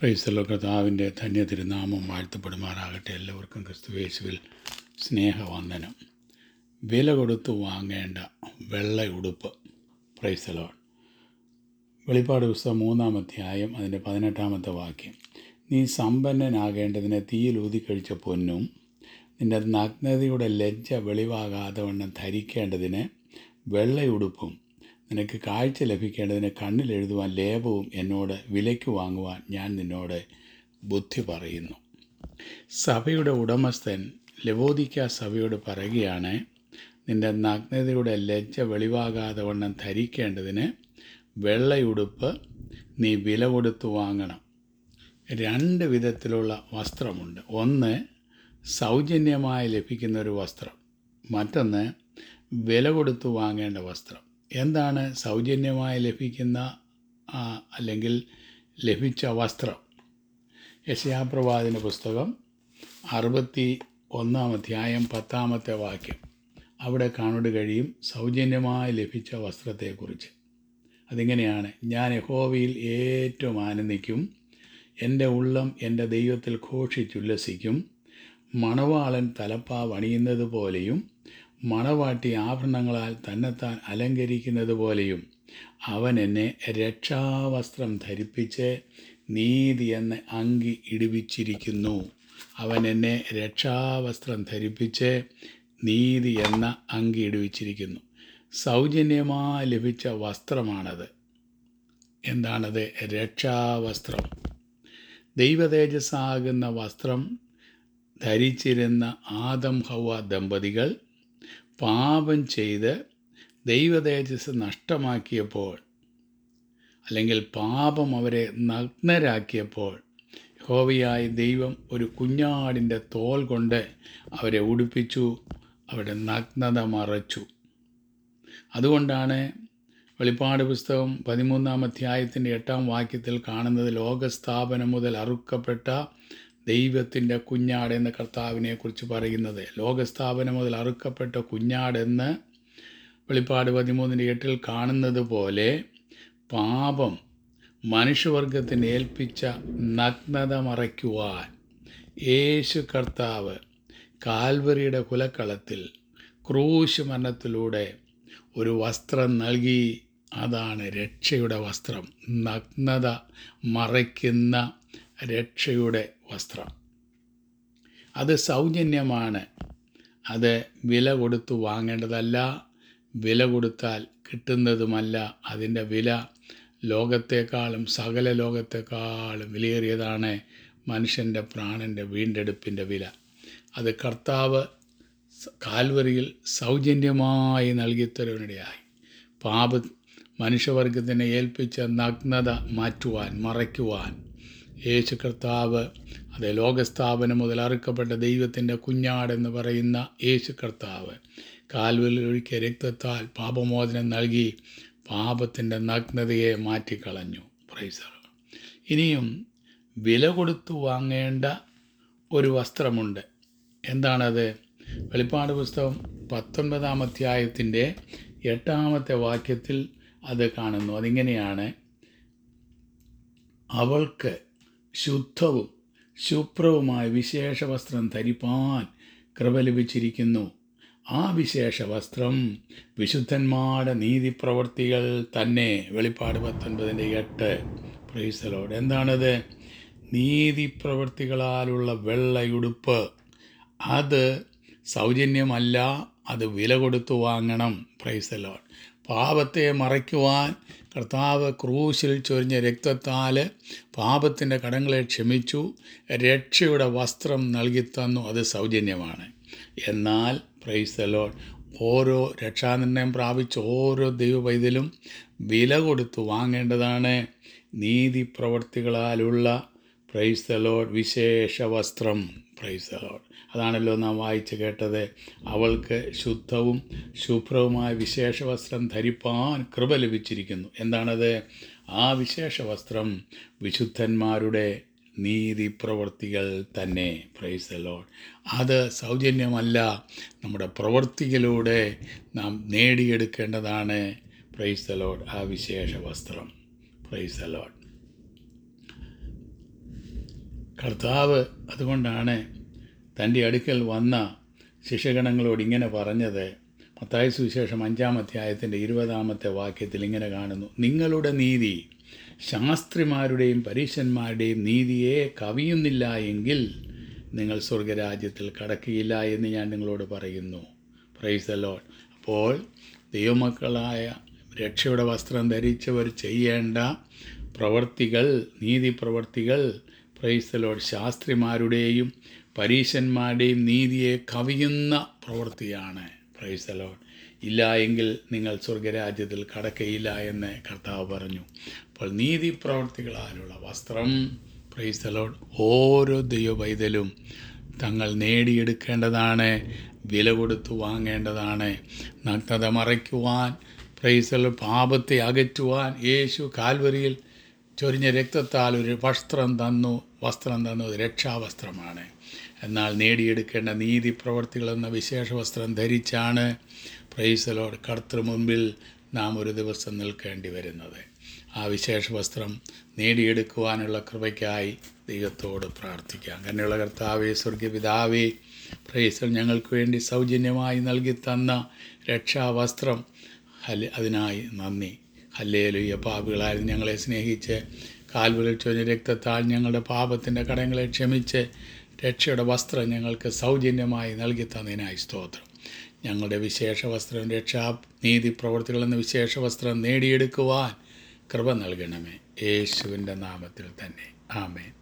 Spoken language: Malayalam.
പ്രൈസ്തലോ കർത്താവിൻ്റെ ധന്യ തിരുനാമം വാഴ്ത്തപ്പെടുമാറാകട്ടെ എല്ലാവർക്കും ക്രിസ്തുവേശുവിൽ സ്നേഹവന്ദനം വില കൊടുത്ത് വാങ്ങേണ്ട വെള്ള ഉടുപ്പ് പ്രൈസ്തലോ വെളിപ്പാട് പുസ്തകം മൂന്നാം അധ്യായം അതിൻ്റെ പതിനെട്ടാമത്തെ വാക്യം നീ സമ്പന്നനാകേണ്ടതിന് തീയിൽ ഊതിക്കഴിച്ച പൊന്നും നിന്റെ നഗ്നതയുടെ ലജ്ജ വെളിവാകാതെ വണ്ണം ധരിക്കേണ്ടതിന് വെള്ളയുടുപ്പും നിനക്ക് കാഴ്ച ലഭിക്കേണ്ടതിന് കണ്ണിൽ എഴുതുവാൻ ലേപവും എന്നോട് വിലയ്ക്ക് വാങ്ങുവാൻ ഞാൻ നിന്നോട് ബുദ്ധി പറയുന്നു സഭയുടെ ഉടമസ്ഥൻ ലവോദിക്ക സഭയോട് പറയുകയാണ് നിന്റെ നഗ്നതയുടെ ലജ്ജ വെളിവാകാതെ വണ്ണം ധരിക്കേണ്ടതിന് വെള്ളയുടുപ്പ് നീ വില കൊടുത്ത് വാങ്ങണം രണ്ട് വിധത്തിലുള്ള വസ്ത്രമുണ്ട് ഒന്ന് സൗജന്യമായി ലഭിക്കുന്ന ഒരു വസ്ത്രം മറ്റൊന്ന് വില കൊടുത്ത് വാങ്ങേണ്ട വസ്ത്രം എന്താണ് സൗജന്യമായി ലഭിക്കുന്ന ആ, അല്ലെങ്കിൽ ലഭിച്ച വസ്ത്രം യശയാപ്രവാദിന പുസ്തകം അറുപത്തി ഒന്നാം അധ്യായം പത്താമത്തെ വാക്യം അവിടെ കാണുക കഴിയും സൗജന്യമായി ലഭിച്ച വസ്ത്രത്തെക്കുറിച്ച് അതിങ്ങനെയാണ് ഞാൻ യഹോവയിൽ ഏറ്റവും ആനന്ദിക്കും എൻ്റെ ഉള്ളം എൻ്റെ ദൈവത്തിൽ ഘോഷിച്ചുല്ലസിക്കും മണവാളൻ തലപ്പാവ് അണിയുന്നത് പോലെയും മണവാട്ടി ആഭരണങ്ങളാൽ തന്നെത്താൻ അലങ്കരിക്കുന്നത് പോലെയും അവൻ എന്നെ രക്ഷാവസ്ത്രം ധരിപ്പിച്ച് നീതി എന്ന അങ്കി ഇടിവിച്ചിരിക്കുന്നു അവൻ എന്നെ രക്ഷാവസ്ത്രം ധരിപ്പിച്ച് നീതി എന്ന അങ്കി ഇടിവിച്ചിരിക്കുന്നു സൗജന്യമായി ലഭിച്ച വസ്ത്രമാണത് എന്താണത് രക്ഷാവസ്ത്രം ദൈവതേജസ്സാകുന്ന വസ്ത്രം ധരിച്ചിരുന്ന ആദം ഹവ ദമ്പതികൾ പാപം ചെയ്ത് ദൈവതേജസ് നഷ്ടമാക്കിയപ്പോൾ അല്ലെങ്കിൽ പാപം അവരെ നഗ്നരാക്കിയപ്പോൾ ഹോവിയായ ദൈവം ഒരു കുഞ്ഞാടിൻ്റെ തോൽ കൊണ്ട് അവരെ ഉടുപ്പിച്ചു അവരുടെ നഗ്നത മറച്ചു അതുകൊണ്ടാണ് വെളിപ്പാട് പുസ്തകം പതിമൂന്നാം അധ്യായത്തിൻ്റെ എട്ടാം വാക്യത്തിൽ കാണുന്നത് ലോകസ്ഥാപനം മുതൽ അറുക്കപ്പെട്ട ദൈവത്തിൻ്റെ കുഞ്ഞാട് എന്ന കർത്താവിനെ കുറിച്ച് പറയുന്നത് ലോകസ്ഥാപനം മുതൽ അറുക്കപ്പെട്ട കുഞ്ഞാടെന്ന് വെളിപ്പാട് പതിമൂന്നിൻ്റെ എട്ടിൽ കാണുന്നത് പോലെ പാപം മനുഷ്യവർഗത്തിന് ഏൽപ്പിച്ച നഗ്നത മറയ്ക്കുവാൻ യേശു കർത്താവ് കാൽവറിയുടെ കുലക്കളത്തിൽ ക്രൂശ് മരണത്തിലൂടെ ഒരു വസ്ത്രം നൽകി അതാണ് രക്ഷയുടെ വസ്ത്രം നഗ്നത മറയ്ക്കുന്ന രക്ഷയുടെ വസ്ത്രം അത് സൗജന്യമാണ് അത് വില കൊടുത്തു വാങ്ങേണ്ടതല്ല വില കൊടുത്താൽ കിട്ടുന്നതുമല്ല അതിൻ്റെ വില ലോകത്തെക്കാളും സകല ലോകത്തെക്കാളും വിലയേറിയതാണ് മനുഷ്യൻ്റെ പ്രാണൻ്റെ വീണ്ടെടുപ്പിൻ്റെ വില അത് കർത്താവ് സ- കാൽവറിയിൽ സൗജന്യമായി നൽകിത്തരുവനിടയായി പാപ മനുഷ്യവർഗത്തിനെ ഏൽപ്പിച്ച നഗ്നത മാറ്റുവാൻ മറയ്ക്കുവാൻ യേശു കർത്താവ് അത് ലോകസ്ഥാപനം മുതൽ അറുക്കപ്പെട്ട ദൈവത്തിൻ്റെ കുഞ്ഞാടെന്ന് പറയുന്ന യേശു കർത്താവ് കാൽവലിൽ ഒഴുക്കിയ രക്തത്താൽ പാപമോചനം നൽകി പാപത്തിൻ്റെ നഗ്നതയെ മാറ്റിക്കളഞ്ഞു പ്രൈസർ ഇനിയും വില കൊടുത്തു വാങ്ങേണ്ട ഒരു വസ്ത്രമുണ്ട് എന്താണത് വെളിപ്പാട് പുസ്തകം പത്തൊൻപതാം അധ്യായത്തിൻ്റെ എട്ടാമത്തെ വാക്യത്തിൽ അത് കാണുന്നു അതിങ്ങനെയാണ് അവൾക്ക് ശുദ്ധവും ശുഭ്രവുമായ വിശേഷ വസ്ത്രം ധരിപ്പാൻ കൃപ ലഭിച്ചിരിക്കുന്നു ആ വിശേഷ വസ്ത്രം വിശുദ്ധന്മാരുടെ നീതിപ്രവർത്തികൾ തന്നെ വെളിപ്പാട് പത്തൊൻപതിൻ്റെ എട്ട് പ്രൈസലോട് എന്താണത് നീതിപ്രവർത്തികളാലുള്ള വെള്ളയുടുപ്പ് അത് സൗജന്യമല്ല അത് വില കൊടുത്തു വാങ്ങണം പ്രൈസലോട് പാപത്തെ മറയ്ക്കുവാൻ കർത്താവ് ക്രൂശിൽ ചൊരിഞ്ഞ രക്തത്താൽ പാപത്തിൻ്റെ കടങ്ങളെ ക്ഷമിച്ചു രക്ഷയുടെ വസ്ത്രം നൽകി തന്നു അത് സൗജന്യമാണ് എന്നാൽ പ്രൈസലോൺ ഓരോ രക്ഷാനിർണയം പ്രാപിച്ച ഓരോ ദൈവവൈതലും വില കൊടുത്തു വാങ്ങേണ്ടതാണ് നീതി പ്രവർത്തികളാലുള്ള പ്രൈസലോഡ് വിശേഷ വസ്ത്രം പ്രൈസലോഡ് അതാണല്ലോ നാം വായിച്ച് കേട്ടത് അവൾക്ക് ശുദ്ധവും ശുഭ്രവുമായ വിശേഷ വസ്ത്രം ധരിപ്പാൻ കൃപ ലഭിച്ചിരിക്കുന്നു എന്താണത് ആ വിശേഷ വസ്ത്രം വിശുദ്ധന്മാരുടെ നീതി പ്രവർത്തികൾ തന്നെ പ്രൈസലോഡ് അത് സൗജന്യമല്ല നമ്മുടെ പ്രവർത്തിയിലൂടെ നാം നേടിയെടുക്കേണ്ടതാണ് പ്രൈസലോഡ് ആ വിശേഷ വസ്ത്രം പ്രൈസലോഡ് കർത്താവ് അതുകൊണ്ടാണ് തൻ്റെ അടുക്കൽ വന്ന ശിഷ്യഗണങ്ങളോട് ഇങ്ങനെ പറഞ്ഞത് മത്തായ സുവിശേഷം അഞ്ചാം അധ്യായത്തിൻ്റെ ഇരുപതാമത്തെ വാക്യത്തിൽ ഇങ്ങനെ കാണുന്നു നിങ്ങളുടെ നീതി ശാസ്ത്രിമാരുടെയും പരീശന്മാരുടെയും നീതിയെ കവിയുന്നില്ല എങ്കിൽ നിങ്ങൾ സ്വർഗരാജ്യത്തിൽ കടക്കുകയില്ല എന്ന് ഞാൻ നിങ്ങളോട് പറയുന്നു പ്രൈസ് ലോഡ് അപ്പോൾ ദൈവമക്കളായ രക്ഷയുടെ വസ്ത്രം ധരിച്ചവർ ചെയ്യേണ്ട പ്രവർത്തികൾ നീതി പ്രവർത്തികൾ പ്രൈസ്തലോട് ശാസ്ത്രിമാരുടെയും പരീശന്മാരുടെയും നീതിയെ കവിയുന്ന പ്രവൃത്തിയാണ് പ്രൈസ്തലോട് ഇല്ല എങ്കിൽ നിങ്ങൾ സ്വർഗരാജ്യത്തിൽ കടക്കയില്ല എന്ന് കർത്താവ് പറഞ്ഞു അപ്പോൾ നീതി പ്രവർത്തികളാലുള്ള വസ്ത്രം പ്രൈസ്തലോട് ഓരോ ദൈവവൈതലും തങ്ങൾ നേടിയെടുക്കേണ്ടതാണ് വില കൊടുത്തു വാങ്ങേണ്ടതാണ് നഗ്നത മറയ്ക്കുവാൻ പ്രൈസൽ പാപത്തെ അകറ്റുവാൻ യേശു കാൽവരിയിൽ ചൊരിഞ്ഞ രക്തത്താൽ ഒരു വസ്ത്രം തന്നു വസ്ത്രം തന്നു അത് രക്ഷാവസ്ത്രമാണ് എന്നാൽ നേടിയെടുക്കേണ്ട നീതി പ്രവർത്തികളെന്ന വിശേഷ വസ്ത്രം ധരിച്ചാണ് പ്രൈസലോട് കർത്തൃ മുൻപിൽ നാം ഒരു ദിവസം നിൽക്കേണ്ടി വരുന്നത് ആ വിശേഷ വസ്ത്രം നേടിയെടുക്കുവാനുള്ള കൃപയ്ക്കായി ദൈവത്തോട് പ്രാർത്ഥിക്കാം അങ്ങനെയുള്ള കർത്താവേ സ്വർഗപിതാവേ പ്രൈസൽ ഞങ്ങൾക്ക് വേണ്ടി സൗജന്യമായി നൽകി തന്ന രക്ഷാവസ്ത്രം ഹല് അതിനായി നന്ദി ഹല്ലേലുയ്യ പാപികളായിരുന്നു ഞങ്ങളെ സ്നേഹിച്ച് കാൽവലിൽ ചൊഞ്ഞ രക്തത്താൽ ഞങ്ങളുടെ പാപത്തിൻ്റെ കടങ്ങളെ ക്ഷമിച്ച് രക്ഷയുടെ വസ്ത്രം ഞങ്ങൾക്ക് സൗജന്യമായി നൽകി തന്നതിനായി സ്തോത്രം ഞങ്ങളുടെ വിശേഷ വസ്ത്രം രക്ഷാ നീതി പ്രവർത്തികളെന്ന വിശേഷ വസ്ത്രം നേടിയെടുക്കുവാൻ കൃപ നൽകണമേ യേശുവിൻ്റെ നാമത്തിൽ തന്നെ ആമേൻ